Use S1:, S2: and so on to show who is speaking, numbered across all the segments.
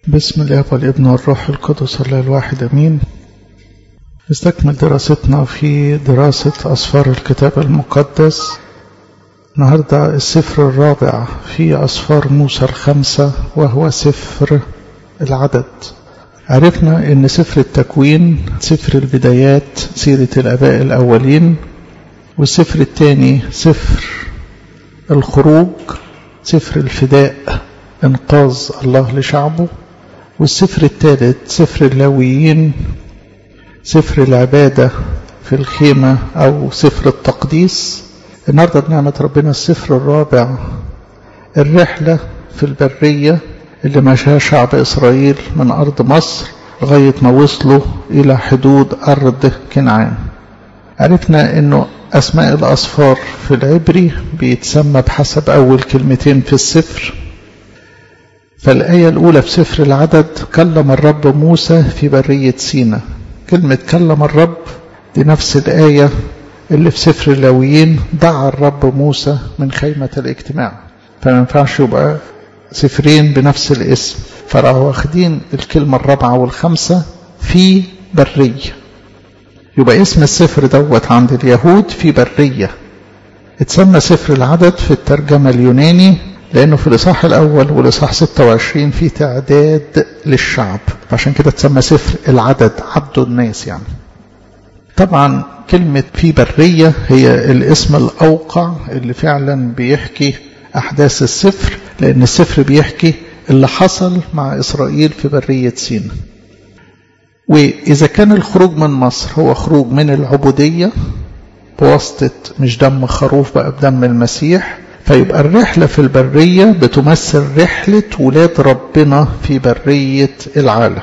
S1: بسم الله والابن والروح القدس الله الواحد امين نستكمل دراستنا في دراسة أسفار الكتاب المقدس النهاردة السفر الرابع في أسفار موسى الخمسة وهو سفر العدد عرفنا أن سفر التكوين سفر البدايات سيرة الآباء الأولين والسفر الثاني سفر الخروج سفر الفداء إنقاذ الله لشعبه والسفر الثالث سفر اللاويين سفر العبادة في الخيمة أو سفر التقديس النهاردة بنعمة ربنا السفر الرابع الرحلة في البرية اللي مشاها شعب إسرائيل من أرض مصر لغاية ما وصلوا إلى حدود أرض كنعان عرفنا أنه أسماء الأصفار في العبري بيتسمى بحسب أول كلمتين في السفر فالآية الأولى في سفر العدد كلم الرب موسى في برية سينا كلمة كلم الرب دي نفس الآية اللي في سفر اللاويين دعا الرب موسى من خيمة الاجتماع فما ينفعش يبقى سفرين بنفس الاسم فراحوا واخدين الكلمة الرابعة والخامسة في برية يبقى اسم السفر دوت عند اليهود في برية اتسمى سفر العدد في الترجمة اليوناني لأنه في الإصحاح الأول والإصحاح 26 في تعداد للشعب عشان كده تسمى سفر العدد عبد الناس يعني طبعا كلمة في برية هي الاسم الأوقع اللي فعلا بيحكي أحداث السفر لأن السفر بيحكي اللي حصل مع إسرائيل في برية سينا وإذا كان الخروج من مصر هو خروج من العبودية بواسطة مش دم خروف بقى بدم المسيح فيبقى الرحلة في البرية بتمثل رحلة ولاد ربنا في برية العالم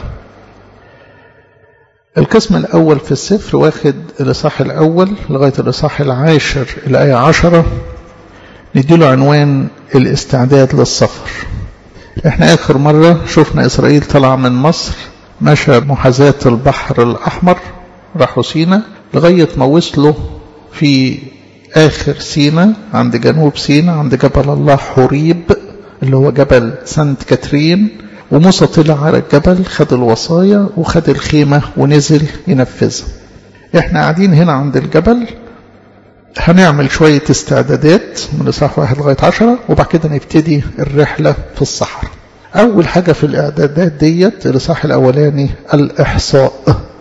S1: القسم الأول في السفر واخد الإصحاح الأول لغاية الإصحاح العاشر الآية عشرة نديله عنوان الاستعداد للسفر احنا آخر مرة شفنا إسرائيل طلع من مصر مشى محاذاة البحر الأحمر راحوا سينا لغاية ما وصلوا في آخر سينا عند جنوب سينا عند جبل الله حريب اللي هو جبل سانت كاترين وموسى طلع على الجبل خد الوصايا وخد الخيمة ونزل ينفذها احنا قاعدين هنا عند الجبل هنعمل شوية استعدادات من إصحاح واحد لغاية عشرة وبعد كده نبتدي الرحلة في الصحراء أول حاجة في الإعدادات ديت الإصحاح الأولاني الإحصاء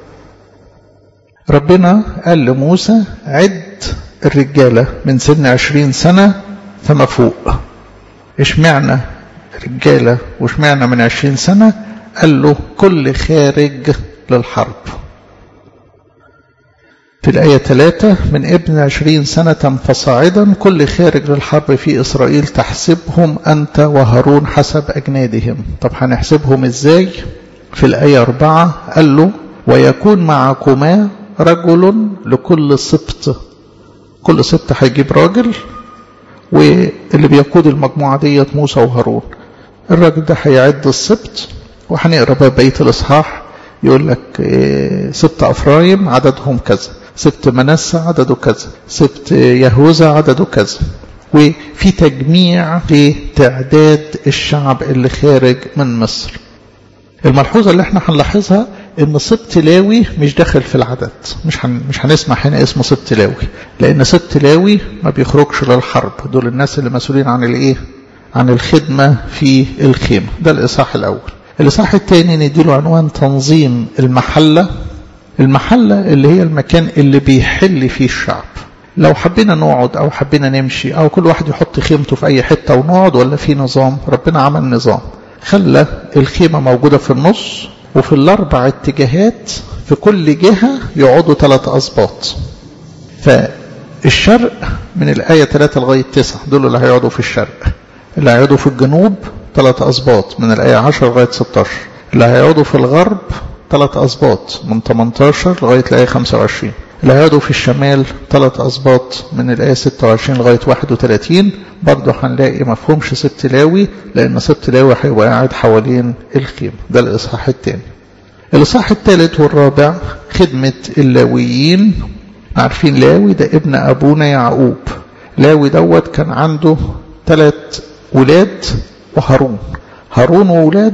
S1: ربنا قال لموسى عد الرجالة من سن عشرين سنة فما فوق اشمعنى رجالة واشمعنى من عشرين سنة قال له كل خارج للحرب في الآية ثلاثة من ابن عشرين سنة فصاعدا كل خارج للحرب في إسرائيل تحسبهم أنت وهارون حسب أجنادهم طب هنحسبهم إزاي في الآية أربعة قال له ويكون معكما رجل لكل سبط كل سبط هيجيب راجل واللي بيقود المجموعة ديت موسى وهارون الراجل ده هيعد السبط وهنقرا بقى بقية الإصحاح يقول لك سبط أفرايم عددهم كذا سبط منسى عدده كذا سبط يهوذا عدده كذا وفي تجميع لتعداد الشعب اللي خارج من مصر الملحوظة اللي احنا هنلاحظها ان سبط لاوي مش داخل في العدد مش هن مش هنسمع هنا اسمه سبط لاوي لان سبط لاوي ما بيخرجش للحرب دول الناس اللي مسؤولين عن الايه عن الخدمة في الخيمة ده الاصحاح الاول الاصحاح الثاني نديله عنوان تنظيم المحلة المحلة اللي هي المكان اللي بيحل فيه الشعب لو حبينا نقعد او حبينا نمشي او كل واحد يحط خيمته في اي حتة ونقعد ولا في نظام ربنا عمل نظام خلى الخيمة موجودة في النص وفي الأربع اتجاهات في كل جهة يقعدوا ثلاث أسباط فالشرق من الآية 3 لغاية 9 دول اللي هيقعدوا في الشرق اللي هيقعدوا في الجنوب ثلاث أسباط من الآية 10 لغاية 16 اللي هيقعدوا في الغرب ثلاث أسباط من 18 لغاية الآية 25 اللي هيقعدوا في الشمال ثلاث أسباط من الآية 26 لغاية 31 برضه هنلاقي مفهومش سبت لاوي لأن سبت لاوي هيبقى قاعد حوالين الخيمة ده الإصحاح الثاني الإصحاح الثالث والرابع خدمة اللاويين عارفين لاوي ده ابن أبونا يعقوب لاوي دوت كان عنده ثلاث ولاد وهارون هارون وولاده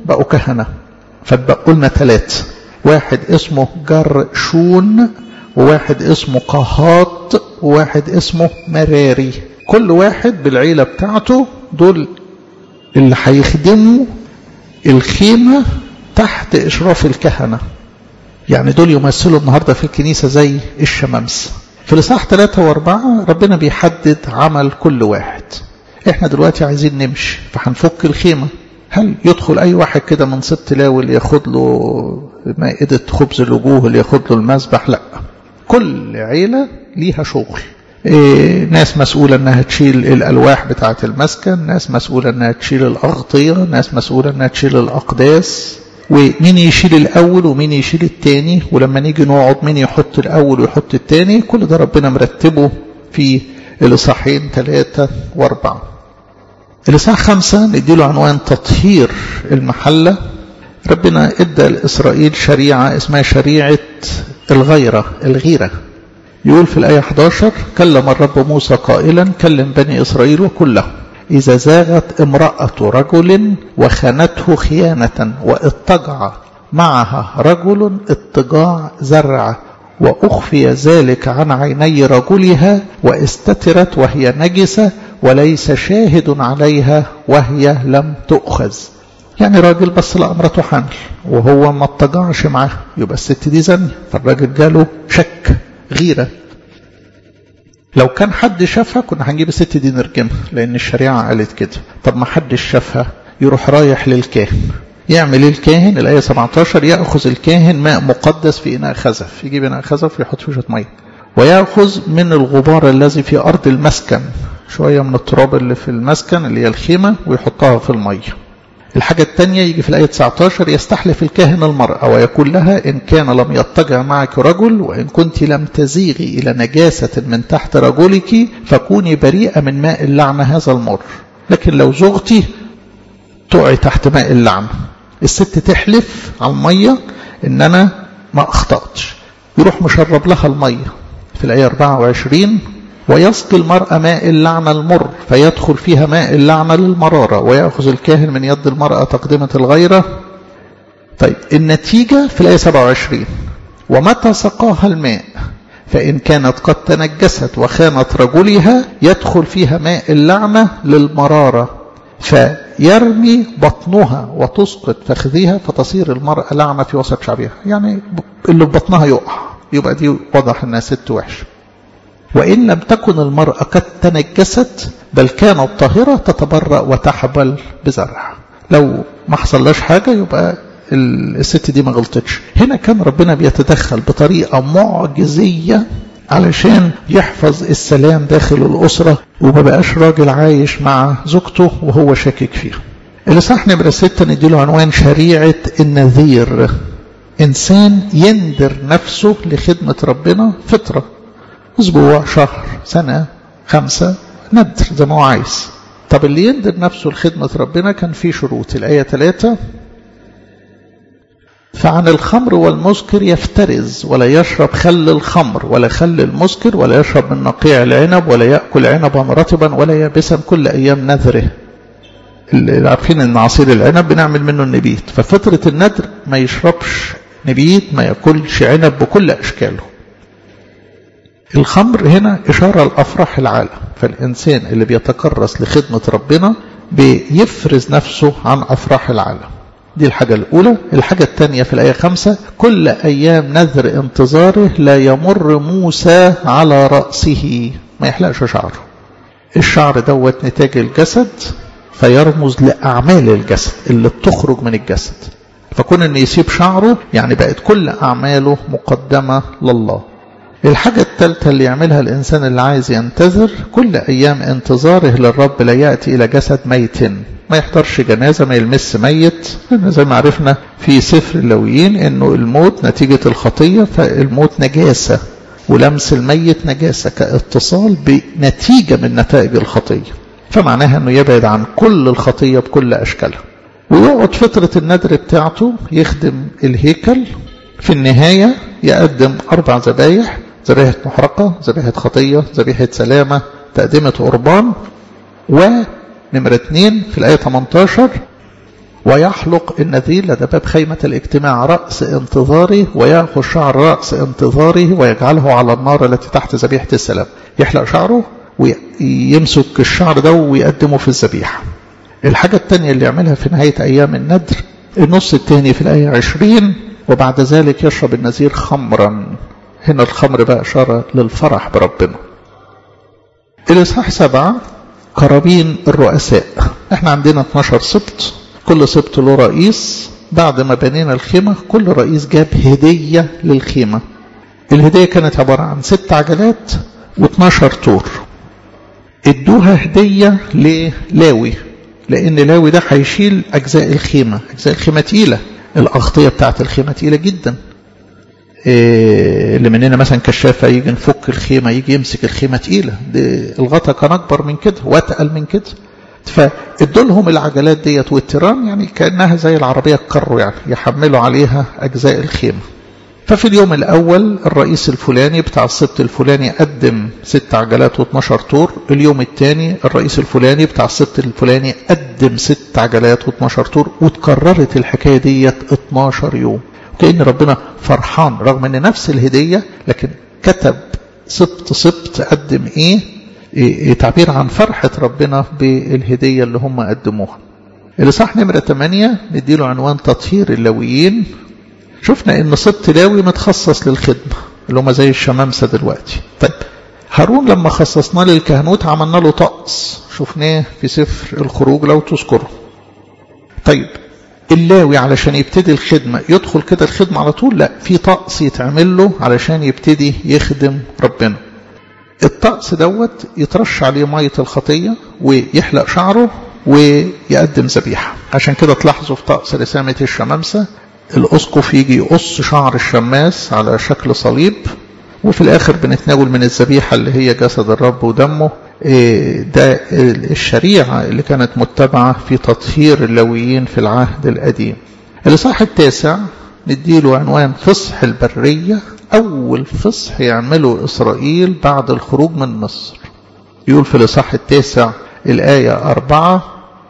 S1: بقوا كهنة فاتبقوا لنا ثلاثة واحد اسمه جرشون وواحد اسمه قهاط وواحد اسمه مراري كل واحد بالعيلة بتاعته دول اللي هيخدموا الخيمة تحت إشراف الكهنة يعني دول يمثلوا النهاردة في الكنيسة زي الشمامسة في الإصحاح ثلاثة وأربعة ربنا بيحدد عمل كل واحد احنا دلوقتي عايزين نمشي فهنفك الخيمة هل يدخل أي واحد كده من ست لاول ياخد له مائدة خبز الوجوه اللي ياخد له المسبح لا كل عيلة ليها شغل إيه ناس مسؤولة انها تشيل الالواح بتاعة المسكن ناس مسؤولة انها تشيل الاغطية ناس مسؤولة انها تشيل الاقداس ومين يشيل الاول ومين يشيل التاني ولما نيجي نقعد مين يحط الاول ويحط التاني كل ده ربنا مرتبه في الاصحاحين ثلاثة واربعة الاصحاح خمسة نديله عنوان تطهير المحلة ربنا ادى لاسرائيل شريعة اسمها شريعة الغيرة الغيرة يقول في الآية 11 كلم الرب موسى قائلا كلم بني إسرائيل وكلهم إذا زاغت امرأة رجل وخانته خيانة واضطجع معها رجل اضطجاع زرع وأخفي ذلك عن عيني رجلها واستترت وهي نجسة وليس شاهد عليها وهي لم تؤخذ يعني راجل بس لقى مراته حامل وهو ما اضطجعش معاها يبقى الست دي زني فالراجل جاله شك غيرة لو كان حد شافها كنا هنجيب الست دي نرجمها لأن الشريعة قالت كده طب ما حدش شافها يروح رايح للكاهن يعمل ايه الكاهن الآية 17 يأخذ الكاهن ماء مقدس في إناء خزف يجيب إناء خزف ويحط فيه شوية مية ويأخذ من الغبار الذي في أرض المسكن شوية من التراب اللي في المسكن اللي هي الخيمة ويحطها في المية الحاجة الثانية يجي في الآية 19 يستحلف الكاهن المرأة ويقول لها إن كان لم يضطجع معك رجل وإن كنت لم تزيغي إلى نجاسة من تحت رجلك فكوني بريئة من ماء اللعنة هذا المر لكن لو زغتي تقعي تحت ماء اللعنة الست تحلف على المية إن أنا ما أخطأتش يروح مشرب لها المية في الآية 24 ويسقي المرأة ماء اللعنة المر فيدخل فيها ماء اللعنة للمرارة ويأخذ الكاهن من يد المرأة تقدمة الغيرة طيب النتيجة في الآية 27 ومتى سقاها الماء فإن كانت قد تنجست وخانت رجلها يدخل فيها ماء اللعنة للمرارة فيرمي بطنها وتسقط فخذها فتصير المرأة لعنة في وسط شعبها يعني اللي في بطنها يقع يبقى دي واضح انها ست وحشه وإن لم تكن المرأة قد تنجست بل كانت طاهرة تتبرأ وتحبل بزرع لو ما حصلش حاجة يبقى الست دي ما غلطتش هنا كان ربنا بيتدخل بطريقة معجزية علشان يحفظ السلام داخل الأسرة وما بقاش راجل عايش مع زوجته وهو شاكك فيها الإصحاح نمرة ستة نديله عنوان شريعة النذير إنسان يندر نفسه لخدمة ربنا فطرة أسبوع شهر سنة خمسة ندر زي ما هو عايز طب اللي يندر نفسه لخدمة ربنا كان في شروط الآية ثلاثة فعن الخمر والمسكر يفترز ولا يشرب خل الخمر ولا خل المسكر ولا يشرب من نقيع العنب ولا يأكل عنبا رطبا ولا يابسا كل أيام نذره اللي عارفين ان عصير العنب بنعمل منه النبيت ففترة الندر ما يشربش نبيت ما يأكلش عنب بكل أشكاله الخمر هنا إشارة لأفراح العالم فالإنسان اللي بيتكرس لخدمة ربنا بيفرز نفسه عن أفراح العالم دي الحاجة الأولى الحاجة الثانية في الآية خمسة كل أيام نذر انتظاره لا يمر موسى على رأسه ما يحلقش شعره الشعر دوت نتاج الجسد فيرمز لأعمال الجسد اللي بتخرج من الجسد فكون أن يسيب شعره يعني بقت كل أعماله مقدمة لله الحاجة الثالثة اللي يعملها الإنسان اللي عايز ينتظر كل أيام انتظاره للرب لا يأتي إلى جسد ميت ما يحضرش جنازة ما يلمس ميت زي ما عرفنا في سفر اللويين أنه الموت نتيجة الخطية فالموت نجاسة ولمس الميت نجاسة كاتصال بنتيجة من نتائج الخطية فمعناها أنه يبعد عن كل الخطية بكل أشكالها ويقعد فترة الندر بتاعته يخدم الهيكل في النهاية يقدم أربع ذبايح ذبيحة محرقة ذبيحة خطية ذبيحة سلامة تقدمة قربان ونمرة اثنين في الآية 18 ويحلق النذير لدى باب خيمة الاجتماع رأس انتظاره ويأخذ شعر رأس انتظاره ويجعله على النار التي تحت ذبيحة السلام يحلق شعره ويمسك الشعر ده ويقدمه في الذبيحة الحاجة الثانية اللي يعملها في نهاية أيام الندر النص الثاني في الآية عشرين وبعد ذلك يشرب النذير خمرا هنا الخمر بقى إشارة للفرح بربنا الإصحاح سبعة قرابين الرؤساء احنا عندنا 12 سبط كل سبط له رئيس بعد ما بنينا الخيمة كل رئيس جاب هدية للخيمة الهدية كانت عبارة عن ست عجلات و12 طور ادوها هدية للاوي لان لاوي ده هيشيل اجزاء الخيمة اجزاء الخيمة تقيلة الاغطية بتاعت الخيمة تقيلة جدا إيه اللي مننا مثلا كشافة يجي نفك الخيمة يجي يمسك الخيمة تقيلة الغطا كان اكبر من كده واتقل من كده فادوا لهم العجلات ديت والترام يعني كانها زي العربيه الكرو يعني يحملوا عليها اجزاء الخيمه ففي اليوم الاول الرئيس الفلاني بتاع السبت الفلاني قدم ست عجلات و12 طور اليوم الثاني الرئيس الفلاني بتاع السبت الفلاني قدم ست عجلات و12 طور وتكررت الحكايه ديت 12 يوم كأن ربنا فرحان رغم ان نفس الهديه لكن كتب سبت سبت قدم ايه تعبير عن فرحة ربنا بالهدية اللي هم قدموها الإصحاح نمرة 8 نديله عنوان تطهير اللاويين شفنا ان سبط لاوي متخصص للخدمة اللي هم زي الشمامسة دلوقتي طيب هارون لما خصصناه للكهنوت عملنا له طقس شفناه في سفر الخروج لو تذكره طيب اللاوي علشان يبتدي الخدمة يدخل كده الخدمة على طول لا في طقس يتعمل له علشان يبتدي يخدم ربنا الطقس دوت يترش عليه مية الخطية ويحلق شعره ويقدم ذبيحة عشان كده تلاحظوا في طقس رسامة الشمامسة الأسقف يجي يقص شعر الشماس على شكل صليب وفي الآخر بنتناول من الذبيحة اللي هي جسد الرب ودمه ده الشريعة اللي كانت متبعة في تطهير اللويين في العهد القديم الإصحاح التاسع نديله عنوان فصح البرية أول فصح يعمله إسرائيل بعد الخروج من مصر يقول في الإصحاح التاسع الآية أربعة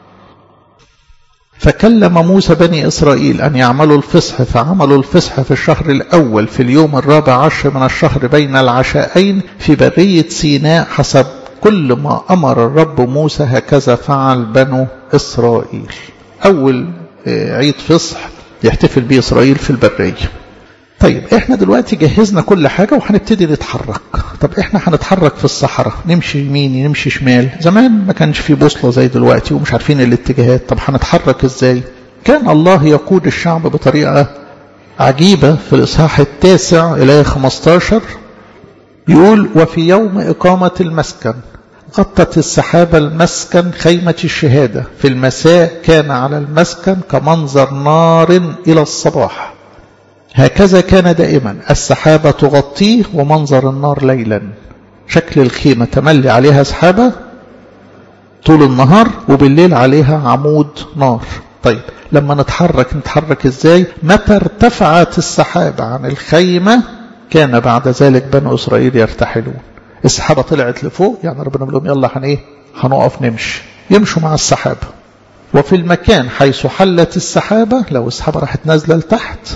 S1: فكلم موسى بني إسرائيل أن يعملوا الفصح فعملوا الفصح في الشهر الأول في اليوم الرابع عشر من الشهر بين العشاءين في برية سيناء حسب كل ما أمر الرب موسى هكذا فعل بنو إسرائيل أول عيد فصح يحتفل به إسرائيل في البرية طيب احنا دلوقتي جهزنا كل حاجة وهنبتدي نتحرك طب احنا هنتحرك في الصحراء نمشي يمين نمشي شمال زمان ما كانش في بوصلة زي دلوقتي ومش عارفين الاتجاهات طب هنتحرك ازاي كان الله يقود الشعب بطريقة عجيبة في الإصحاح التاسع إلى 15 يقول وفي يوم إقامة المسكن غطت السحابة المسكن خيمة الشهادة في المساء كان على المسكن كمنظر نار إلى الصباح هكذا كان دائما السحابة تغطيه ومنظر النار ليلا شكل الخيمة تملي عليها سحابة طول النهار وبالليل عليها عمود نار طيب لما نتحرك نتحرك ازاي متى ارتفعت السحابة عن الخيمة كان بعد ذلك بنو إسرائيل يرتحلون السحابة طلعت لفوق يعني ربنا بيقول لهم يلا هن ايه هنقف نمشي يمشوا مع السحابة وفي المكان حيث حلت السحابة لو السحابة راحت نازلة لتحت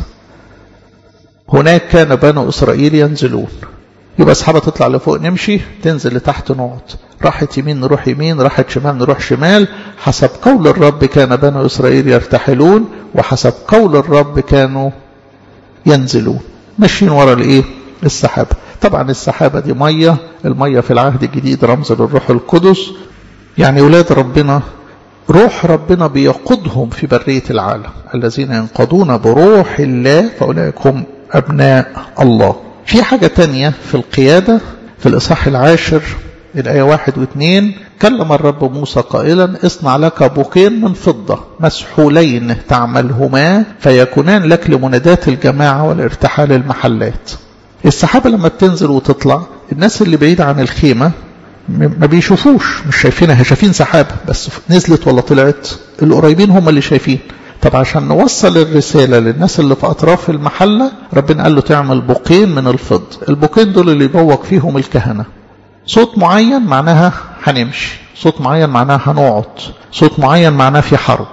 S1: هناك كان بنو إسرائيل ينزلون يبقى السحابة تطلع لفوق نمشي تنزل لتحت نقعد راحت يمين نروح يمين راحت شمال نروح شمال حسب قول الرب كان بنو إسرائيل يرتحلون وحسب قول الرب كانوا ينزلون ماشيين ورا الايه السحابة طبعا السحابة دي مية المية في العهد الجديد رمز للروح القدس يعني أولاد ربنا روح ربنا بيقودهم في برية العالم الذين ينقضون بروح الله فأولئك هم أبناء الله في حاجة تانية في القيادة في الإصحاح العاشر الآية واحد واثنين كلم الرب موسى قائلا اصنع لك بوقين من فضة مسحولين تعملهما فيكونان لك لمنادات الجماعة والارتحال المحلات السحابة لما بتنزل وتطلع الناس اللي بعيد عن الخيمة ما بيشوفوش مش شايفينها شايفين سحابة بس نزلت ولا طلعت القريبين هم اللي شايفين طب عشان نوصل الرسالة للناس اللي في أطراف المحلة ربنا قال له تعمل بوقين من الفض البوقين دول اللي يبوق فيهم الكهنة صوت معين معناها هنمشي صوت معين معناها هنقعد صوت معين معناه في حرب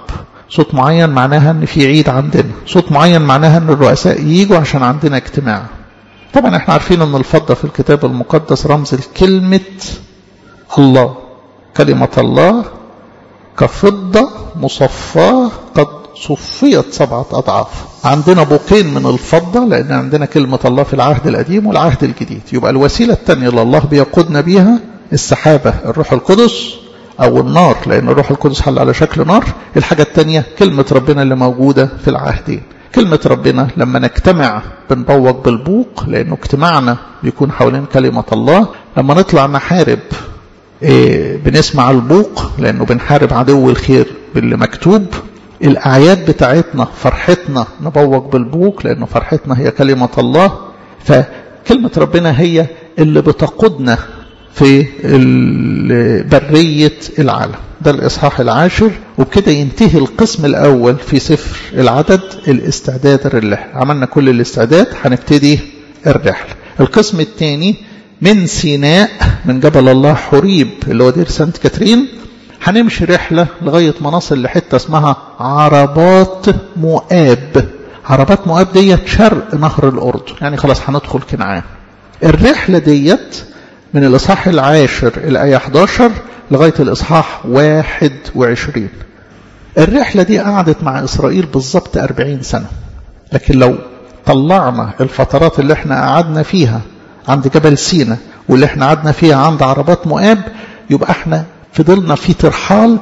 S1: صوت معين معناها ان في عيد عندنا صوت معين معناها ان الرؤساء يجوا عشان عندنا اجتماع طبعا احنا عارفين ان الفضة في الكتاب المقدس رمز الكلمة الله كلمة الله كفضة مصفاة قد صفيت سبعة أضعاف عندنا بوقين من الفضة لأن عندنا كلمة الله في العهد القديم والعهد الجديد يبقى الوسيلة الثانية اللي الله بيقودنا بيها السحابة الروح القدس أو النار لأن الروح القدس حل على شكل نار الحاجة الثانية كلمة ربنا اللي موجودة في العهدين كلمة ربنا لما نجتمع بنبوق بالبوق لأنه اجتماعنا بيكون حوالين كلمة الله لما نطلع نحارب إيه بنسمع البوق لأنه بنحارب عدو الخير باللي مكتوب الأعياد بتاعتنا فرحتنا نبوق بالبوق لأنه فرحتنا هي كلمة الله فكلمة ربنا هي اللي بتقودنا في برية العالم ده الإصحاح العاشر وبكده ينتهي القسم الأول في سفر العدد الاستعداد الرحلة عملنا كل الاستعداد هنبتدي الرحلة القسم الثاني من سيناء من جبل الله حريب اللي هو دير سانت كاترين هنمشي رحلة لغاية ما نصل لحتة اسمها عربات مؤاب عربات مؤاب ديت شرق نهر الأردن يعني خلاص هندخل كنعان الرحلة ديت من الإصحاح العاشر الآية 11 لغاية الإصحاح 21 الرحلة دي قعدت مع إسرائيل بالظبط 40 سنة لكن لو طلعنا الفترات اللي احنا قعدنا فيها عند جبل سينا واللي احنا قعدنا فيها عند عربات مؤاب يبقى احنا فضلنا في ترحال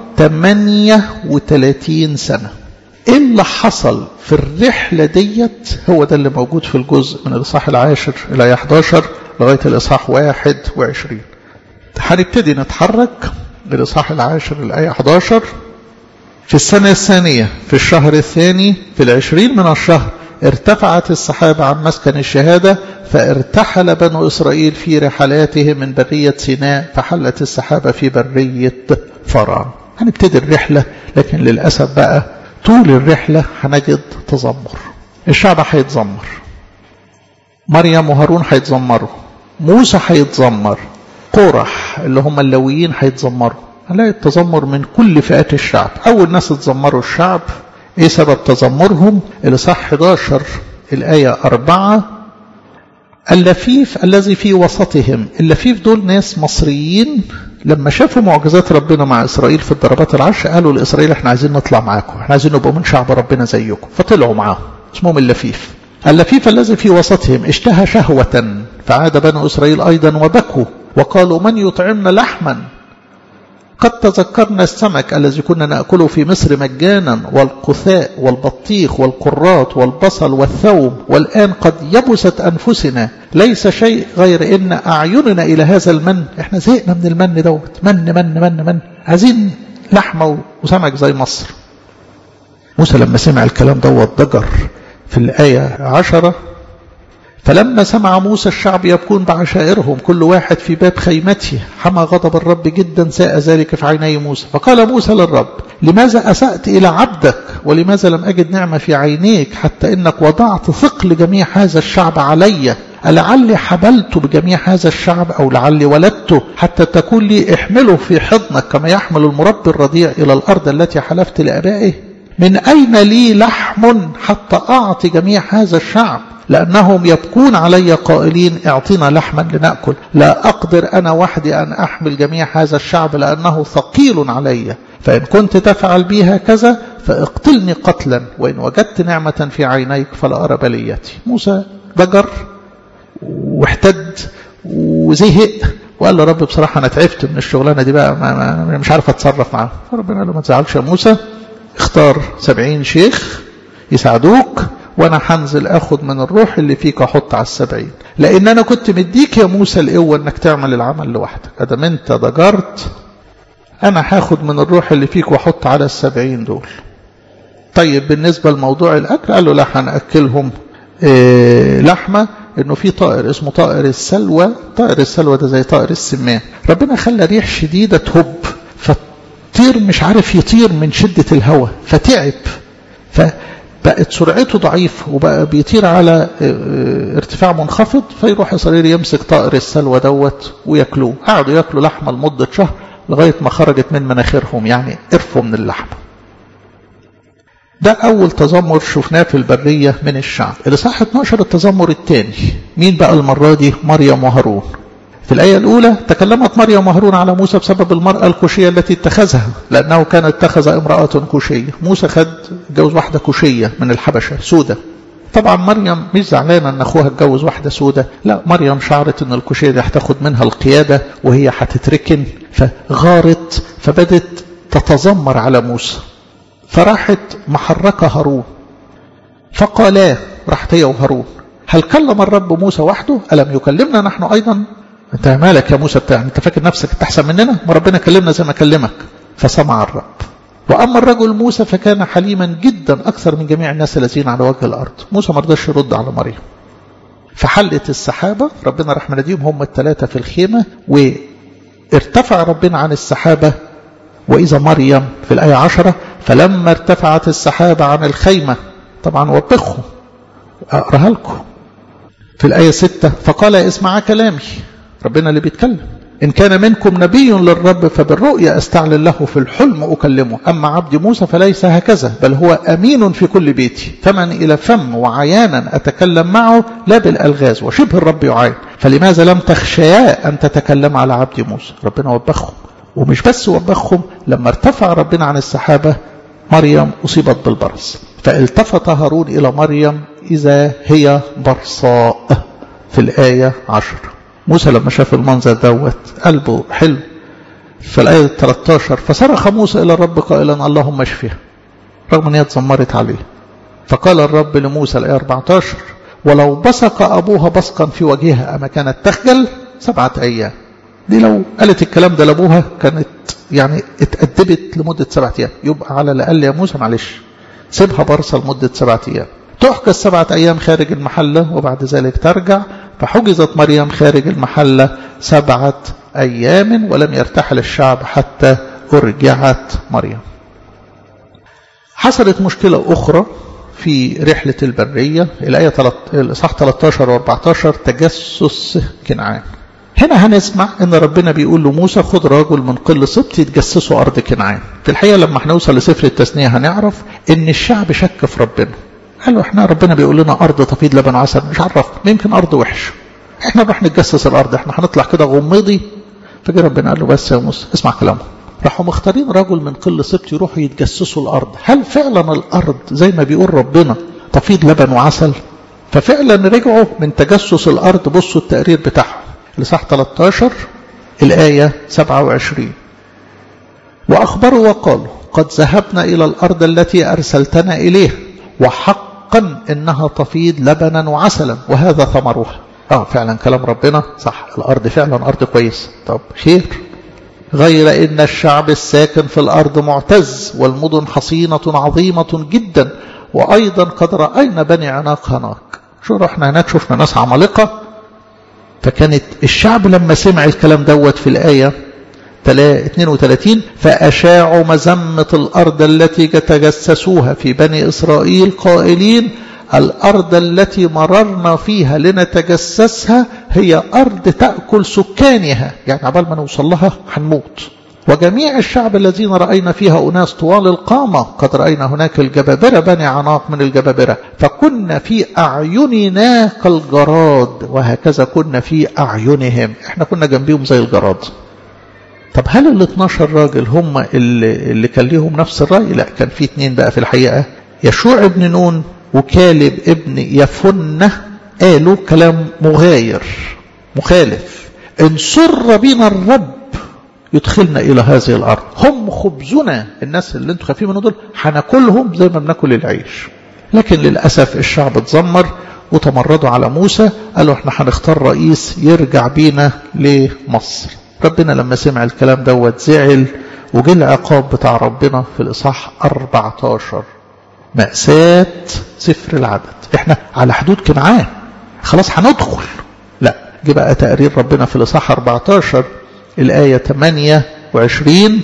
S1: 38 سنة ايه اللي حصل في الرحلة ديت هو ده اللي موجود في الجزء من الإصحاح العاشر إلى 11 لغاية الإصحاح 21 هنبتدي نتحرك للإصحاح العاشر الآية 11 في السنة الثانية في الشهر الثاني في العشرين من الشهر ارتفعت السحابة عن مسكن الشهادة فارتحل بنو إسرائيل في رحلاتهم من برية سيناء فحلت السحابة في برية فرعون هنبتدي الرحلة لكن للأسف بقى طول الرحلة هنجد تذمر الشعب هيتذمر مريم وهارون هيتذمروا موسى هيتذمر قرح اللي هم اللويين هيتذمروا هنلاقي التذمر من كل فئات الشعب أول ناس اتذمروا الشعب ايه سبب تذمرهم الإصحاح 11 الآية 4 اللفيف الذي في وسطهم اللفيف دول ناس مصريين لما شافوا معجزات ربنا مع إسرائيل في الضربات العشر قالوا لإسرائيل احنا عايزين نطلع معاكم احنا عايزين نبقى من شعب ربنا زيكم فطلعوا معاهم اسمهم اللفيف اللفيف الذي في وسطهم اشتهى شهوة فعاد بنو إسرائيل أيضا وبكوا وقالوا من يطعمنا لحما قد تذكرنا السمك الذي كنا نأكله في مصر مجانا والقثاء والبطيخ والقراط والبصل والثوم والآن قد يبست أنفسنا ليس شيء غير إن أعيننا إلى هذا المن إحنا زهقنا من المن دوت من من من من عايزين لحمة وسمك زي مصر موسى لما سمع الكلام دوت ضجر في الآية عشرة فلما سمع موسى الشعب يبكون بعشائرهم كل واحد في باب خيمته حمى غضب الرب جدا ساء ذلك في عيني موسى فقال موسى للرب لماذا أسأت إلى عبدك ولماذا لم أجد نعمة في عينيك حتى إنك وضعت ثقل جميع هذا الشعب علي ألعلي حبلت بجميع هذا الشعب أو لعلي ولدته حتى تكون لي احمله في حضنك كما يحمل المربي الرضيع إلى الأرض التي حلفت لأبائه من أين لي لحم حتى أعطي جميع هذا الشعب لأنهم يبكون علي قائلين اعطنا لحما لنأكل لا أقدر أنا وحدي أن أحمل جميع هذا الشعب لأنه ثقيل علي فإن كنت تفعل بي هكذا فاقتلني قتلا وإن وجدت نعمة في عينيك فلا أرى بليتي موسى ضجر واحتد وزهق وقال له رب بصراحة أنا تعبت من الشغلانة دي بقى ما ما مش عارف أتصرف معاها فربنا قال له ما تزعلش يا موسى اختار سبعين شيخ يساعدوك وانا هنزل اخد من الروح اللي فيك احط على السبعين لان انا كنت مديك يا موسى القوة انك تعمل العمل لوحدك ادام انت ضجرت انا هاخد من الروح اللي فيك واحط على السبعين دول طيب بالنسبة لموضوع الاكل قال له لا هنأكلهم إيه لحمة انه في طائر اسمه طائر السلوى طائر السلوى ده زي طائر السمان ربنا خلى ريح شديدة تهب فالطير مش عارف يطير من شدة الهواء فتعب ف بقت سرعته ضعيفة وبقى بيطير على ارتفاع منخفض فيروح إسرائيل يمسك طائر السلوى دوت وياكلوه قعدوا ياكلوا لحمة لمدة شهر لغاية ما خرجت من مناخيرهم يعني قرفوا من اللحمة ده أول تذمر شفناه في البرية من الشعب الإصحاح 12 التذمر الثاني مين بقى المرة دي مريم وهارون في الآية الأولى تكلمت مريم وهارون على موسى بسبب المرأة الكوشية التي اتخذها لأنه كان اتخذ امرأة كوشية موسى خد جوز واحدة كوشية من الحبشة سودة طبعا مريم مش زعلانة ان اخوها اتجوز واحدة سودة لا مريم شعرت ان الكوشية دي هتاخد منها القيادة وهي هتتركن فغارت فبدت تتذمر على موسى فراحت محركة هارون فقالا راحت هي وهارون هل كلم الرب موسى وحده ألم يكلمنا نحن أيضا انت مالك يا موسى بتاع انت فاكر نفسك انت احسن مننا ما ربنا كلمنا زي ما كلمك فسمع الرب واما الرجل موسى فكان حليما جدا اكثر من جميع الناس الذين على وجه الارض موسى ما رضاش يرد على مريم فحلت السحابه ربنا راح مناديهم هم الثلاثه في الخيمه وارتفع ربنا عن السحابه واذا مريم في الايه عشرة فلما ارتفعت السحابه عن الخيمه طبعا وبخهم اقراها لكم في الايه ستة فقال اسمع كلامي ربنا اللي بيتكلم إن كان منكم نبي للرب فبالرؤيا أستعلن له في الحلم أكلمه أما عبد موسى فليس هكذا بل هو أمين في كل بيتي فمن إلى فم وعيانا أتكلم معه لا بالألغاز وشبه الرب يعاين فلماذا لم تخشيا أن تتكلم على عبد موسى ربنا وبخهم ومش بس وبخهم لما ارتفع ربنا عن السحابة مريم أصيبت بالبرص فالتفت هارون إلى مريم إذا هي برصاء في الآية عشر موسى لما شاف المنظر دوت قلبه حلو في الآية 13 فصرخ موسى إلى الرب قائلا اللهم اشفها رغم أن هي اتذمرت عليه فقال الرب لموسى الآية 14 ولو بصق أبوها بصقا في وجهها أما كانت تخجل سبعة أيام دي لو قالت الكلام ده لأبوها كانت يعني اتأدبت لمدة سبعة أيام يبقى على الأقل يا موسى معلش سيبها برصة لمدة سبعة أيام تحجز سبعة أيام خارج المحلة وبعد ذلك ترجع فحجزت مريم خارج المحلة سبعة أيام ولم يرتحل الشعب حتى أرجعت مريم حصلت مشكلة أخرى في رحلة البرية الآية الإصحاح 13 و 14 تجسس كنعان هنا هنسمع ان ربنا بيقول لموسى خد راجل من كل سبط يتجسسوا ارض كنعان في الحقيقه لما هنوصل لسفر التثنيه هنعرف ان الشعب شك في ربنا قالوا احنا ربنا بيقول لنا ارض تفيض لبن وعسل مش عرفنا يمكن ارض وحش احنا نروح نتجسس الارض احنا هنطلع كده غمضي فجي ربنا قال له بس يا موسى اسمع كلامه راحوا مختارين رجل من كل سبط يروحوا يتجسسوا الارض هل فعلا الارض زي ما بيقول ربنا تفيض لبن وعسل ففعلا رجعوا من تجسس الارض بصوا التقرير بتاعهم لصح 13 الآية 27 وأخبروا وقالوا قد ذهبنا إلى الأرض التي أرسلتنا إليها وحقا إنها تفيض لبنا وعسلا وهذا ثمرها آه فعلا كلام ربنا صح الأرض فعلا أرض كويس طب خير غير إن الشعب الساكن في الأرض معتز والمدن حصينة عظيمة جدا وأيضا قد رأينا بني عناق هناك شو رحنا هناك شفنا ناس عمالقة فكانت الشعب لما سمع الكلام دوت في الآية 32 فأشاعوا مذمة الأرض التي تجسسوها في بني إسرائيل قائلين الأرض التي مررنا فيها لنتجسسها هي أرض تأكل سكانها يعني عبال ما نوصل لها هنموت وجميع الشعب الذين رأينا فيها أناس طوال القامة قد رأينا هناك الجبابرة بني عناق من الجبابرة فكنا في أعيننا كالجراد وهكذا كنا في أعينهم احنا كنا جنبيهم زي الجراد طب هل ال 12 راجل هم اللي, اللي كان ليهم نفس الرأي لا كان في اتنين بقى في الحقيقة يشوع ابن نون وكالب ابن يفنة قالوا كلام مغاير مخالف ان سر بنا الرب يدخلنا إلى هذه الأرض هم خبزنا الناس اللي انتوا خايفين منهم دول هناكلهم زي ما بناكل العيش لكن للأسف الشعب اتذمر وتمردوا على موسى قالوا احنا هنختار رئيس يرجع بينا لمصر ربنا لما سمع الكلام دوت زعل وجه العقاب بتاع ربنا في الإصحاح 14 مأساة سفر العدد احنا على حدود كنعان خلاص هندخل لا جه بقى تقرير ربنا في الإصحاح 14 الآية 28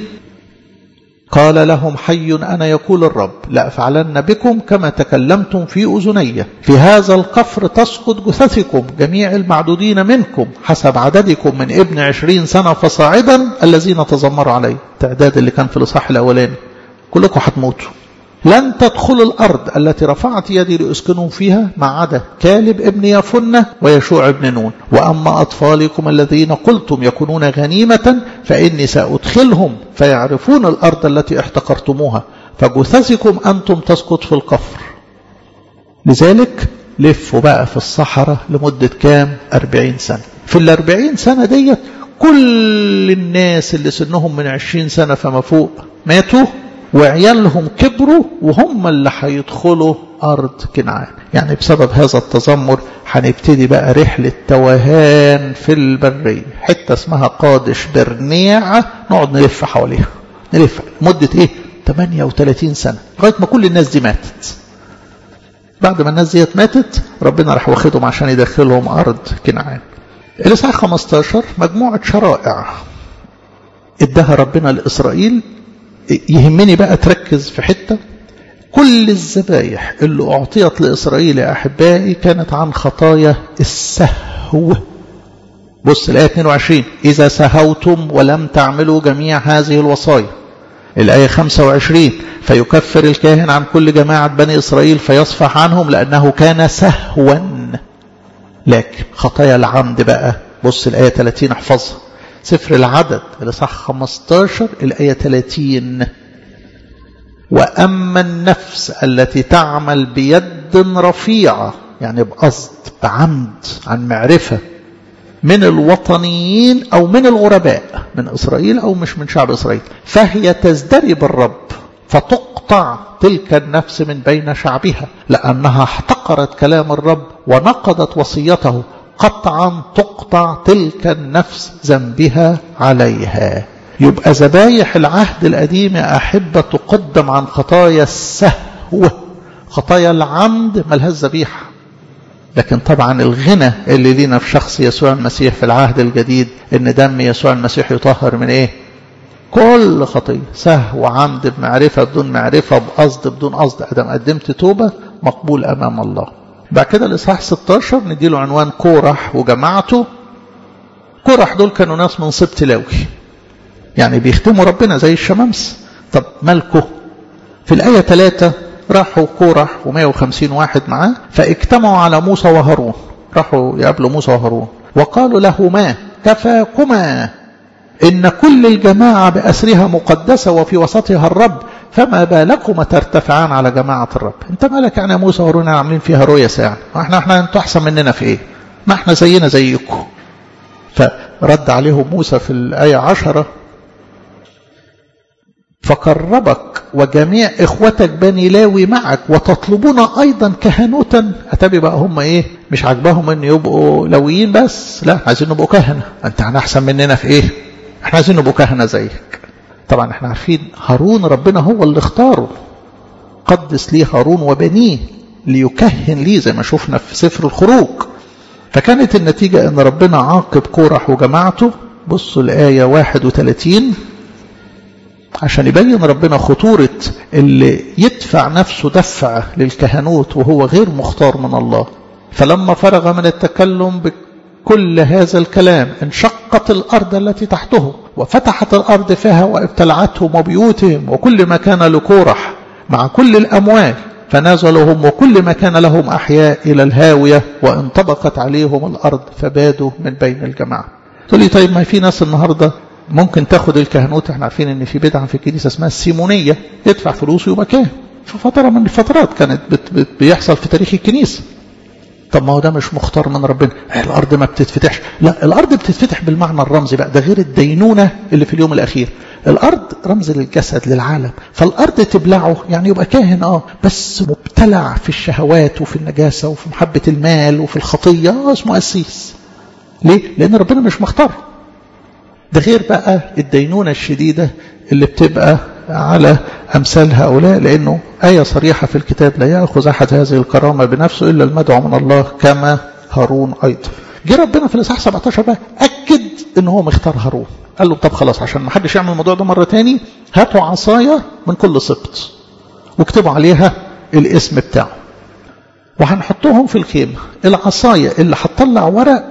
S1: قال لهم حي أنا يقول الرب لأفعلن بكم كما تكلمتم في أذني في هذا القفر تسقط جثثكم جميع المعدودين منكم حسب عددكم من ابن عشرين سنة فصاعدا الذين تذمروا علي تعداد اللي كان في الإصحاح الأولاني كلكم هتموتوا لن تدخلوا الأرض التي رفعت يدي لأسكنهم فيها ما عدا كالب ابن يفنة ويشوع ابن نون وأما أطفالكم الذين قلتم يكونون غنيمة فإني سأدخلهم فيعرفون الأرض التي احتقرتموها فجثثكم أنتم تسقط في القفر لذلك لفوا بقى في الصحراء لمدة كام أربعين سنة في الأربعين سنة ديت كل الناس اللي سنهم من عشرين سنة فما فوق ماتوا وعيالهم كبروا وهم اللي هيدخلوا أرض كنعان يعني بسبب هذا التذمر هنبتدي بقى رحلة توهان في البرية حتة اسمها قادش برنيع نقعد نلف حواليها نلف مدة ايه 38 سنة لغاية ما كل الناس دي ماتت بعد ما الناس ديت ماتت ربنا راح واخدهم عشان يدخلهم أرض كنعان الإصحاح 15 مجموعة شرائع ادها ربنا لإسرائيل يهمني بقى تركز في حتة كل الذبايح اللي أعطيت لإسرائيل يا أحبائي كانت عن خطايا السهو بص الآية 22 إذا سهوتم ولم تعملوا جميع هذه الوصايا الآية 25 فيكفر الكاهن عن كل جماعة بني إسرائيل فيصفح عنهم لأنه كان سهوا لكن خطايا العمد بقى بص الآية 30 احفظها سفر العدد الإصحاح 15 الآية 30 وأما النفس التي تعمل بيد رفيعة يعني بقصد بعمد عن معرفة من الوطنيين أو من الغرباء من إسرائيل أو مش من شعب إسرائيل فهي تزدري بالرب فتقطع تلك النفس من بين شعبها لأنها احتقرت كلام الرب ونقضت وصيته قطعا تقطع تلك النفس ذنبها عليها يبقى ذبايح العهد القديم يا أحبة تقدم عن خطايا السهو خطايا العمد ملهاش ذبيحة لكن طبعا الغنى اللي لينا في شخص يسوع المسيح في العهد الجديد ان دم يسوع المسيح يطهر من ايه كل خطية سهو عمد بمعرفة بدون معرفة بقصد بدون قصد ادم قدمت توبة مقبول امام الله بعد كده الاصحاح 16 نديله عنوان كورح وجماعته كورح دول كانوا ناس من سبط لاوي يعني بيختموا ربنا زي الشمامس طب مالكه في الآية 3 راحوا كورح و150 واحد معاه فاجتمعوا على موسى وهارون راحوا يقابلوا موسى وهارون وقالوا لهما كفاكما إن كل الجماعة بأسرها مقدسة وفي وسطها الرب فما بالكما ترتفعان على جماعة الرب انت مالك يعني يا موسى وهارون عاملين فيها رؤية ساعة احنا احنا انتوا احسن مننا في ايه ما احنا زينا زيكم فرد عليهم موسى في الآية عشرة فقربك وجميع إخوتك بني لاوي معك وتطلبون أيضا كهنوتا أتبي بقى هم إيه مش عاجباهم أن يبقوا لويين بس لا عايزين نبقوا كهنة أنت احنا أحسن مننا في إيه احنا عايزين نبقوا كهنة زيك طبعا احنا عارفين هارون ربنا هو اللي اختاره قدس ليه هارون وبنيه ليكهن ليه زي ما شفنا في سفر الخروج فكانت النتيجة ان ربنا عاقب كورح وجماعته بصوا الآية 31 عشان يبين ربنا خطورة اللي يدفع نفسه دفع للكهنوت وهو غير مختار من الله فلما فرغ من التكلم بكل هذا الكلام انشقت الأرض التي تحته وفتحت الأرض فيها وابتلعتهم وبيوتهم وكل ما كان لكورح مع كل الأموال فنزلوا هم وكل ما كان لهم أحياء إلى الهاوية وانطبقت عليهم الأرض فبادوا من بين الجماعة تقول لي طيب ما في ناس النهاردة ممكن تاخد الكهنوت احنا عارفين ان في بدعة في الكنيسة اسمها السيمونية يدفع فلوس ويبقى كاهن في فترة من الفترات كانت بت بت بيحصل في تاريخ الكنيسة طب ما هو ده مش مختار من ربنا الارض ما بتتفتحش لا الارض بتتفتح بالمعنى الرمزي بقى ده غير الدينونة اللي في اليوم الاخير الارض رمز للجسد للعالم فالارض تبلعه يعني يبقى كاهن اه بس مبتلع في الشهوات وفي النجاسة وفي محبة المال وفي الخطية اه اسمه قسيس ليه لان ربنا مش مختاره ده غير بقى الدينونة الشديدة اللي بتبقى على أمثال هؤلاء لأنه آية صريحة في الكتاب لا يأخذ أحد هذه الكرامة بنفسه إلا المدعو من الله كما هارون أيضا جه ربنا في الإصحاح 17 بقى أكد إن هو مختار هارون قال له طب خلاص عشان ما حدش يعمل الموضوع ده مرة تاني هاتوا عصاية من كل سبط واكتبوا عليها الاسم بتاعه وهنحطهم في الخيمة العصاية اللي هتطلع ورق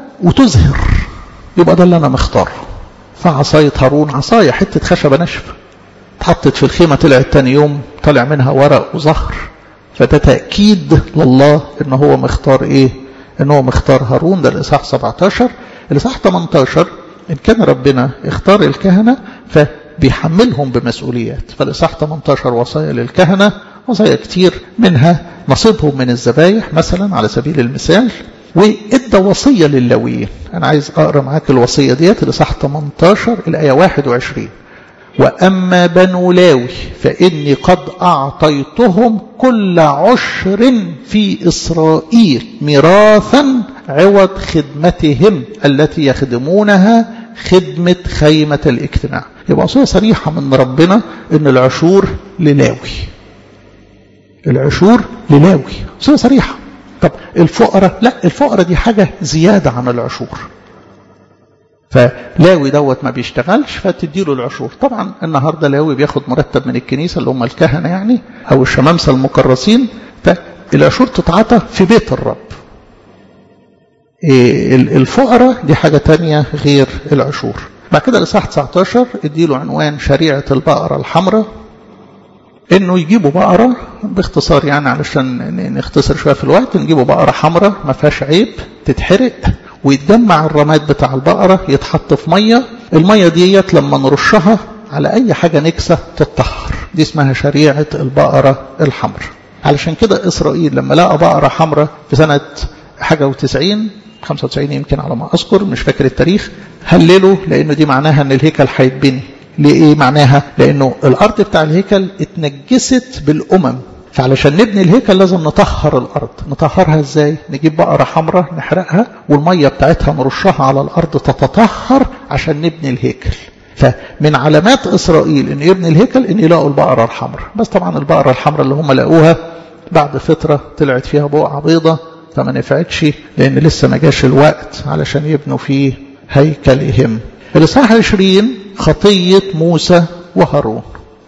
S1: وتزهر يبقى ده اللي أنا مختاره فعصاية هارون عصاية حتة خشبة ناشفة اتحطت في الخيمة طلعت تاني يوم طلع منها ورق وزهر فده تأكيد لله ان هو مختار ايه ان هو مختار هارون ده الاصحاح 17 الاصحاح 18 ان كان ربنا اختار الكهنة فبيحملهم بمسؤوليات فالاصحاح 18 وصايا للكهنة وصايا كتير منها نصيبهم من الذبايح مثلا على سبيل المثال وادى وصية لللاويين انا عايز اقرا معاك الوصية ديت الاصحاح 18 الايه 21 وأما بنو لاوي فإني قد أعطيتهم كل عشر في إسرائيل ميراثا عوض خدمتهم التي يخدمونها خدمة خيمة الاجتماع يبقى وصية صريحة من ربنا إن العشور للاوي العشور للاوي وصية صريحة طب الفقراء لا الفقراء دي حاجة زيادة عن العشور فلاوي دوت ما بيشتغلش فتديله العشور طبعا النهارده لاوي بياخد مرتب من الكنيسه اللي هم الكهنه يعني او الشمامسه المكرسين فالعشور تتعطى في بيت الرب إيه الفقراء دي حاجه تانية غير العشور بعد كده الاصحاح 19 اديله عنوان شريعه البقره الحمراء انه يجيبوا بقره باختصار يعني علشان نختصر شويه في الوقت نجيبوا بقره حمراء ما فيهاش عيب تتحرق ويتجمع الرماد بتاع البقرة يتحط في مية المية ديت لما نرشها على أي حاجة نكسة تتطهر دي اسمها شريعة البقرة الحمراء علشان كده إسرائيل لما لقى بقرة حمراء في سنة حاجة وتسعين 95 يمكن على ما أذكر مش فاكر التاريخ هللوا لأنه دي معناها أن الهيكل هيتبني لإيه معناها لأنه الأرض بتاع الهيكل اتنجست بالأمم فعلشان نبني الهيكل لازم نطهر الأرض نطهرها ازاي نجيب بقرة حمراء نحرقها والمية بتاعتها نرشها على الأرض تتطهر عشان نبني الهيكل فمن علامات إسرائيل إن يبني الهيكل إن يلاقوا البقرة الحمراء بس طبعا البقرة الحمراء اللي هم لقوها بعد فترة طلعت فيها بقعة بيضة فما نفعتش لأن لسه ما جاش الوقت علشان يبنوا فيه هيكلهم الإصحاح 20 خطية موسى وهارون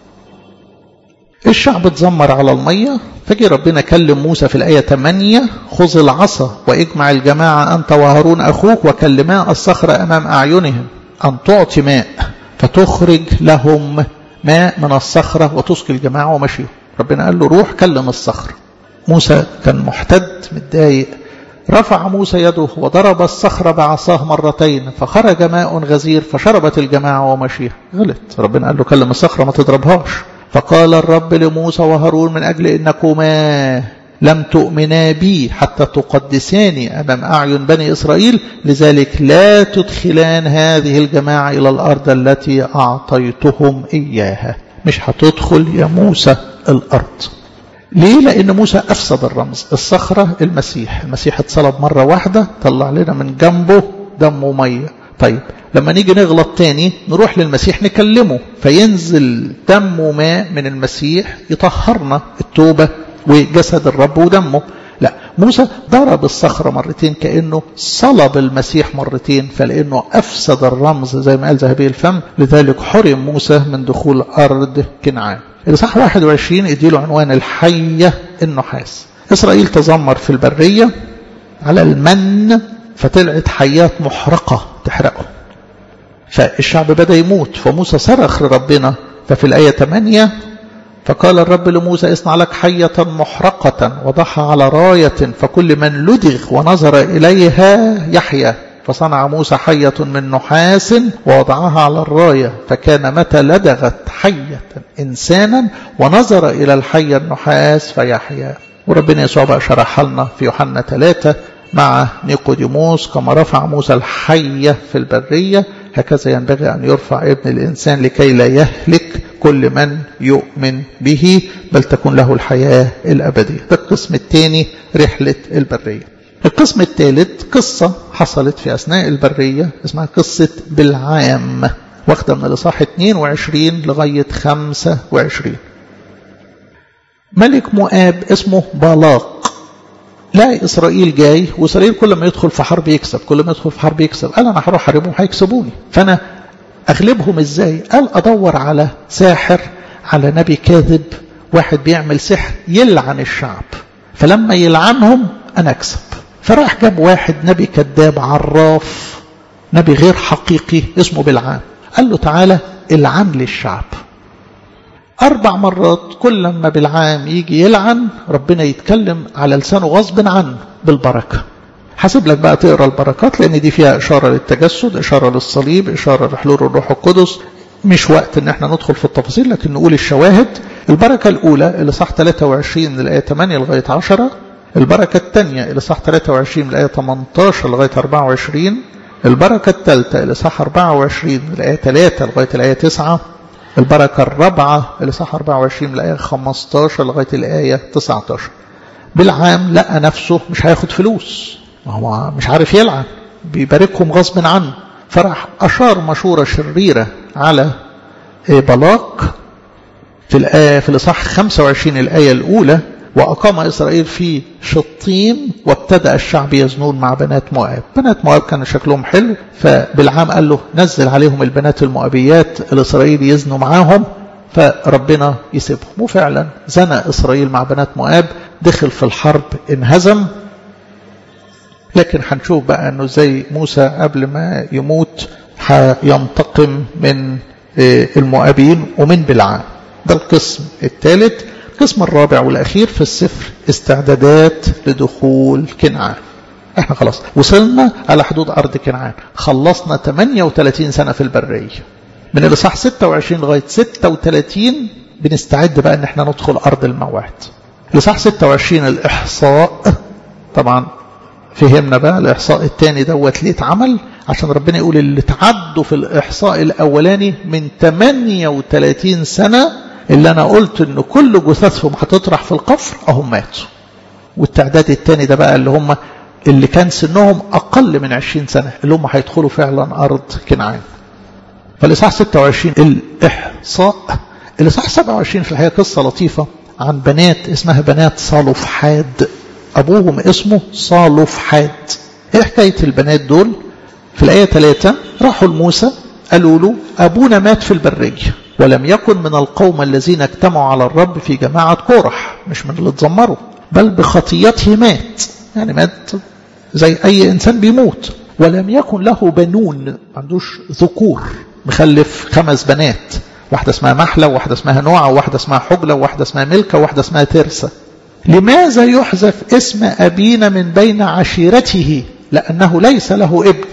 S1: الشعب اتذمر على المية فجي ربنا كلم موسى في الآية 8 خذ العصا واجمع الجماعة أنت وهارون أخوك وكلما الصخرة أمام أعينهم أن تعطي ماء فتخرج لهم ماء من الصخرة وتسقي الجماعة ومشيهم ربنا قال له روح كلم الصخرة موسى كان محتد متضايق رفع موسى يده وضرب الصخرة بعصاه مرتين فخرج ماء غزير فشربت الجماعة ومشيها غلط ربنا قال له كلم الصخرة ما تضربهاش فقال الرب لموسى وهارون من أجل إنكما لم تؤمنا بي حتى تقدساني أمام أعين بني إسرائيل لذلك لا تدخلان هذه الجماعة إلى الأرض التي أعطيتهم إياها مش هتدخل يا موسى الأرض ليه؟ لأن موسى أفسد الرمز الصخرة المسيح المسيح اتصلب مرة واحدة طلع لنا من جنبه دم ومية طيب لما نيجي نغلط تاني نروح للمسيح نكلمه فينزل دم وماء من المسيح يطهرنا التوبة وجسد الرب ودمه لا موسى ضرب الصخرة مرتين كأنه صلب المسيح مرتين فلأنه أفسد الرمز زي ما قال ذهبي الفم لذلك حرم موسى من دخول أرض كنعان الإصحاح 21 اديله عنوان الحية النحاس إسرائيل تذمر في البرية على المن فطلعت حيات محرقة تحرقه فالشعب بدأ يموت فموسى صرخ لربنا ففي الآية 8 فقال الرب لموسى اصنع لك حية محرقة وضعها على راية فكل من لدغ ونظر إليها يحيا فصنع موسى حية من نحاس ووضعها على الراية فكان متى لدغت حية إنسانا ونظر إلى الحية النحاس فيحيا وربنا يسوع بقى شرح لنا في يوحنا 3 مع نيقوديموس كما رفع موسى الحية في البرية هكذا ينبغي أن يرفع ابن الإنسان لكي لا يهلك كل من يؤمن به بل تكون له الحياة الأبدية ده القسم الثاني رحلة البرية القسم الثالث قصة حصلت في أثناء البرية اسمها قصة بالعام واخدة من الإصحاح 22 لغاية 25 ملك مؤاب اسمه بالاق لا إسرائيل جاي وإسرائيل كل ما يدخل في حرب يكسب كل ما يدخل في حرب يكسب قال أنا هروح أحاربهم هيكسبوني فأنا أغلبهم إزاي قال أدور على ساحر على نبي كاذب واحد بيعمل سحر يلعن الشعب فلما يلعنهم أنا أكسب فراح جاب واحد نبي كذاب عراف نبي غير حقيقي اسمه بالعام قال له تعالى العن للشعب أربع مرات كل ما بالعام يجي يلعن ربنا يتكلم على لسانه غصب عنه بالبركة حسب لك بقى تقرا البركات لان دي فيها اشاره للتجسد اشاره للصليب اشاره لحلول الروح القدس مش وقت ان احنا ندخل في التفاصيل لكن نقول الشواهد البركه الاولى اللي صح 23 من الايه 8 لغايه 10 البركه الثانيه اللي صح 23 من الايه 18 لغايه 24 البركه الثالثه اللي صح 24 من الايه 3 لغايه الايه 9 البركه الرابعه اللي صح 24 من الايه 15 لغايه الايه 19 بالعام لقى نفسه مش هياخد فلوس هو مش عارف يلعن بيباركهم غصب عنه فراح أشار مشورة شريرة على بلاق في الآية في الإصحاح 25 الآية الأولى وأقام إسرائيل في شطيم وابتدأ الشعب يزنون مع بنات مؤاب بنات مؤاب كان شكلهم حلو فبالعام قال له نزل عليهم البنات المؤابيات الإسرائيل يزنوا معاهم فربنا يسيبهم وفعلا زنى إسرائيل مع بنات مؤاب دخل في الحرب انهزم لكن هنشوف بقى انه زي موسى قبل ما يموت هينتقم من المؤابين ومن بلعام ده القسم الثالث القسم الرابع والاخير في السفر استعدادات لدخول كنعان احنا خلاص وصلنا على حدود ارض كنعان خلصنا 38 سنه في البريه من الاصحاح 26 لغايه 36 بنستعد بقى ان احنا ندخل ارض الموعد الاصحاح 26 الاحصاء طبعا فهمنا بقى الإحصاء الثاني دوت ليه اتعمل عشان ربنا يقول اللي تعدوا في الإحصاء الأولاني من 38 سنة اللي أنا قلت إن كل جثثهم هتطرح في القفر أهم ماتوا والتعداد الثاني ده بقى اللي هم اللي كان سنهم أقل من 20 سنة اللي هم هيدخلوا فعلا أرض كنعان فالإصحاح 26 الإحصاء الإصحاح 27 في الحقيقة قصة لطيفة عن بنات اسمها بنات صالوفحاد أبوهم اسمه صالوفحاد إيه حكاية البنات دول في الآية 3 راحوا لموسى قالوا له أبونا مات في البرية ولم يكن من القوم الذين اجتمعوا على الرب في جماعة كورح مش من اللي اتذمروا بل بخطيته مات يعني مات زي أي إنسان بيموت ولم يكن له بنون ما عندوش ذكور مخلف خمس بنات واحدة اسمها محلة وواحدة اسمها نوعة وواحدة اسمها حجلة وواحدة اسمها ملكة وواحدة اسمها ترسة لماذا يحذف اسم أبينا من بين عشيرته لأنه ليس له ابن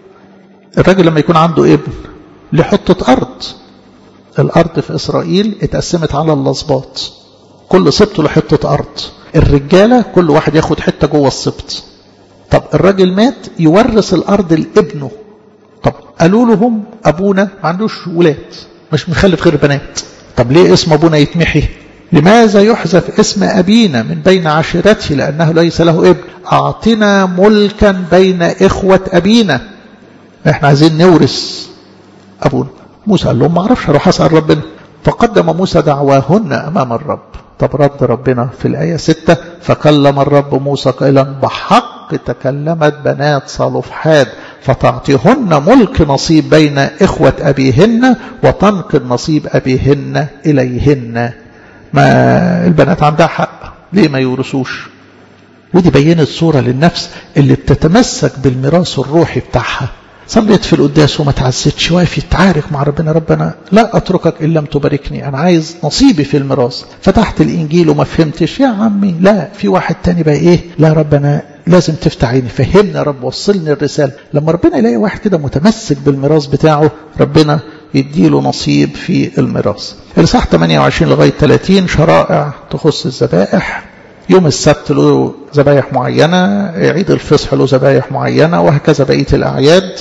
S1: الراجل لما يكون عنده ابن لحطة أرض الأرض في إسرائيل اتقسمت على الأسباط كل سبط له حتة أرض الرجالة كل واحد ياخد حتة جوه السبط طب الراجل مات يورث الأرض لابنه طب قالوا لهم أبونا ما عندوش ولاد مش مخلف غير بنات طب ليه اسم أبونا يتمحي لماذا يحذف اسم أبينا من بين عشيرته لأنه ليس له ابن أعطنا ملكا بين إخوة أبينا احنا عايزين نورث أبونا موسى قال لهم ما اعرفش اروح اسال ربنا فقدم موسى دعواهن امام الرب طب رد ربنا في الايه 6 فكلم الرب موسى قائلا بحق تكلمت بنات صالوفحاد فتعطيهن ملك نصيب بين اخوه ابيهن وتنقل نصيب ابيهن اليهن ما البنات عندها حق ليه ما يورثوش ودي بينت صوره للنفس اللي بتتمسك بالميراث الروحي بتاعها صليت في القداس وما تعزتش واقف يتعارك مع ربنا ربنا لا اتركك ان لم تباركني انا عايز نصيبي في الميراث فتحت الانجيل وما فهمتش يا عمي لا في واحد تاني بقى ايه لا ربنا لازم تفتح عيني فهمني يا رب وصلني الرساله لما ربنا يلاقي واحد كده متمسك بالميراث بتاعه ربنا يديله نصيب في الميراث الاصحاح 28 لغايه 30 شرائع تخص الذبائح يوم السبت له ذبايح معينة عيد الفصح له ذبايح معينة وهكذا بقية الأعياد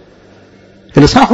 S1: الإصحاح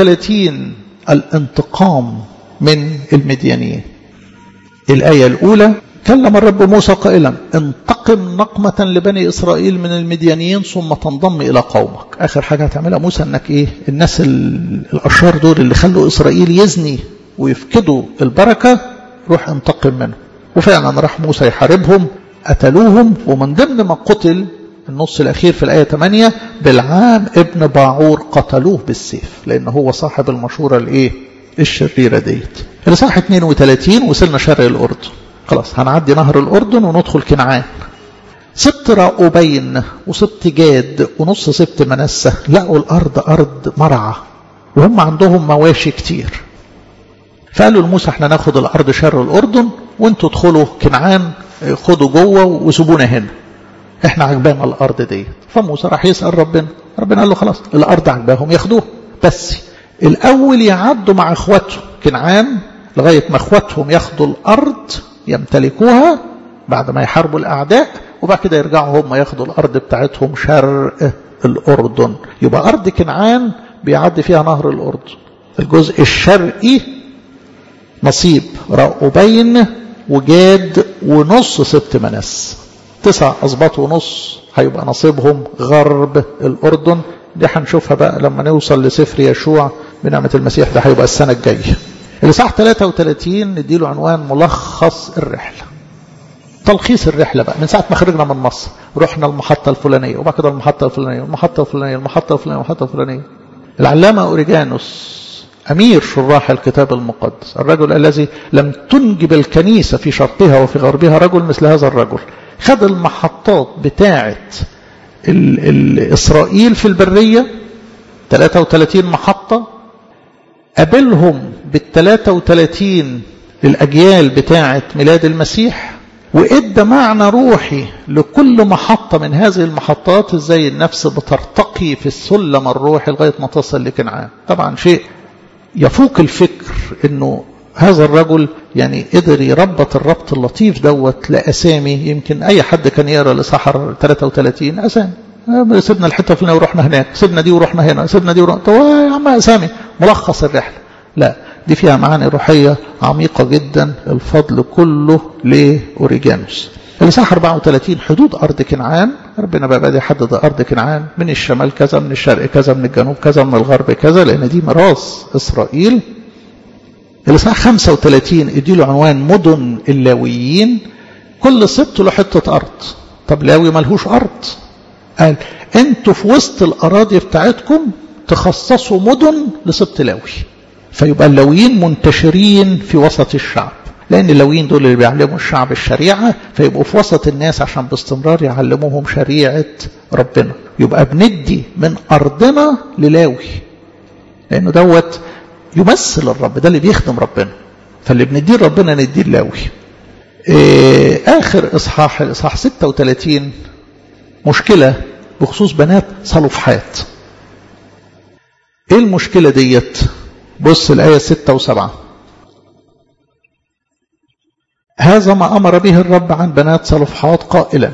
S1: 31 الانتقام من المديانين الآية الأولى كلم الرب موسى قائلا انتقم نقمة لبني إسرائيل من المديانيين ثم تنضم إلى قومك آخر حاجة هتعملها موسى أنك إيه الناس الأشرار دول اللي خلوا إسرائيل يزني ويفقدوا البركة روح انتقم منهم وفعلا راح موسى يحاربهم قتلوهم ومن ضمن ما قتل النص الأخير في الآية 8 بالعام ابن باعور قتلوه بالسيف لأن هو صاحب المشورة الإيه الشريرة ديت الإصحاح 32 وصلنا شرق الأردن خلاص هنعدي نهر الأردن وندخل كنعان سبت راؤوبين وسبت جاد ونص سبت منسة لقوا الأرض أرض مرعى وهم عندهم مواشي كتير فقالوا لموسى احنا ناخد الارض شر الاردن وانتوا ادخلوا كنعان خدوا جوه وسيبونا هنا احنا عجبانا الارض ديت فموسى راح يسال ربنا ربنا قال له خلاص الارض عجباهم ياخدوها بس الاول يعدوا مع اخواتهم كنعان لغايه ما اخواتهم ياخدوا الارض يمتلكوها بعد ما يحاربوا الاعداء وبعد كده يرجعوا هم ياخدوا الارض بتاعتهم شرق الاردن يبقى ارض كنعان بيعدي فيها نهر الاردن الجزء الشرقي نصيب رأوبين وجاد ونص سبت منس تسع أسباط ونص هيبقى نصيبهم غرب الأردن دي هنشوفها بقى لما نوصل لسفر يشوع بنعمة المسيح ده هيبقى السنة الجاية الإصحاح 33 نديله عنوان ملخص الرحلة تلخيص الرحلة بقى من ساعة ما خرجنا من مصر رحنا المحطة الفلانية وبعد كده المحطة الفلانية المحطة الفلانية المحطة الفلانية المحطة الفلانية العلامة أوريجانوس أمير شراح الكتاب المقدس الرجل الذي لم تنجب الكنيسة في شرقها وفي غربها رجل مثل هذا الرجل خد المحطات بتاعة ال ال إسرائيل في البرية 33 محطة قابلهم بال 33 للأجيال بتاعة ميلاد المسيح وإدى معنى روحي لكل محطة من هذه المحطات ازاي النفس بترتقي في السلم الروحي لغاية ما تصل لكنعان طبعا شيء يفوق الفكر انه هذا الرجل يعني قدر يربط الربط اللطيف دوت لاسامي يمكن اي حد كان يقرا لسحر 33 اسامي سيبنا الحته الفلانيه ورحنا هناك سيبنا دي ورحنا هنا سيبنا دي ورحنا طب يا عم اسامي ملخص الرحله لا دي فيها معاني روحيه عميقه جدا الفضل كله لاوريجانوس الإصحاح 34 حدود أرض كنعان ربنا بقى بدأ يحدد أرض كنعان من الشمال كذا من الشرق كذا من الجنوب كذا من الغرب كذا لأن دي ميراث إسرائيل الإصحاح 35 اديله عنوان مدن اللاويين كل سبت له حتة أرض طب لاوي ملهوش أرض قال انتوا في وسط الأراضي بتاعتكم تخصصوا مدن لسبت لاوي فيبقى اللاويين منتشرين في وسط الشعب لأن اللويين دول اللي بيعلموا الشعب الشريعة فيبقوا في وسط الناس عشان باستمرار يعلموهم شريعة ربنا يبقى بندي من أرضنا للاوي لأنه دوت يمثل الرب ده اللي بيخدم ربنا فاللي بنديه ربنا نديه اللاوي إيه آخر إصحاح الإصحاح 36 مشكلة بخصوص بنات صلوفحات إيه المشكلة ديت بص الآية 6 و7 هذا ما أمر به الرب عن بنات صلفحات قائلا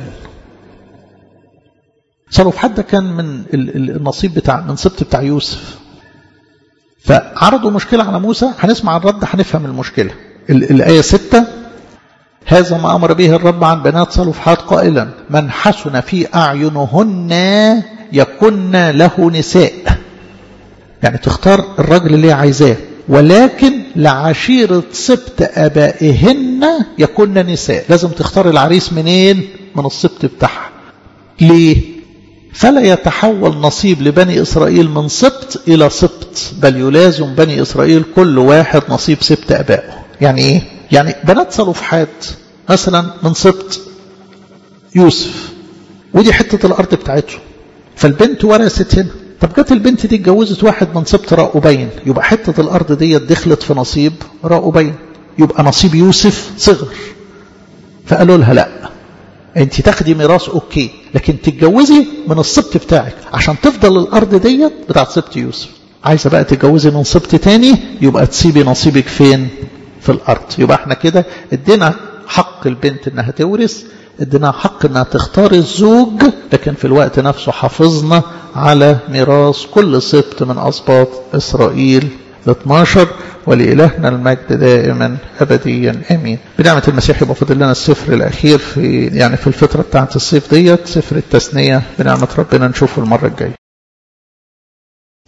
S1: صلفحات ده كان من النصيب بتاع من سبط بتاع يوسف فعرضوا مشكلة على موسى هنسمع الرد هنفهم المشكلة الآية ستة هذا ما أمر به الرب عن بنات صلفحات قائلا من حسن في أعينهن يكن له نساء يعني تختار الرجل اللي عايزاه ولكن لعشيرة سبت أبائهن يكن نساء لازم تختار العريس منين من السبت بتاعها ليه فلا يتحول نصيب لبني إسرائيل من سبت إلى سبت بل يلازم بني إسرائيل كل واحد نصيب سبت أبائه يعني إيه يعني بنات صلوفحات مثلا من سبت يوسف ودي حتة الأرض بتاعته فالبنت ورثت هنا طب جت البنت دي اتجوزت واحد من سبط راؤوبين يبقى حتة الأرض ديت دخلت في نصيب راؤوبين يبقى نصيب يوسف صغر فقالوا لها لا انت تاخدي ميراث اوكي لكن تتجوزي من السبط بتاعك عشان تفضل الأرض ديت بتاعت سبط يوسف عايزة بقى تتجوزي من سبط تاني يبقى تسيبي نصيبك فين في الأرض يبقى احنا كده ادينا حق البنت انها تورث ادينا حق انها تختار الزوج لكن في الوقت نفسه حافظنا على ميراث كل سبط من اسباط اسرائيل 12 ولإلهنا المجد دائما أبديا آمين بنعمة المسيح يبقى فاضل لنا السفر الأخير في يعني في الفترة بتاعت الصيف ديت سفر التثنية بنعمة ربنا نشوفه المرة الجاية